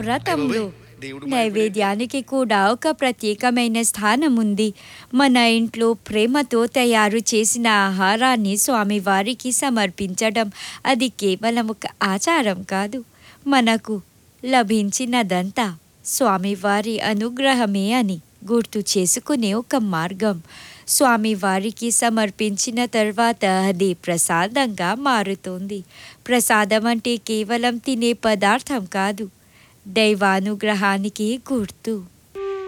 వ్రతంలో దేవుడు నైవేద్యానికి కూడా ఒక ప్రత్యేకమైన స్థానం ఉంది మన ఇంట్లో ప్రేమతో తయారు చేసిన ఆహారాన్ని స్వామివారికి సమర్పించడం అది కేవలం ఒక ఆచారం కాదు మనకు లభించినదంతా స్వామివారి అనుగ్రహమే అని గుర్తు చేసుకునే ఒక మార్గం స్వామివారికి సమర్పించిన తర్వాత అది ప్రసాదంగా మారుతుంది ప్రసాదం అంటే కేవలం తినే పదార్థం కాదు దైవానుగ్రహానికి గుర్తు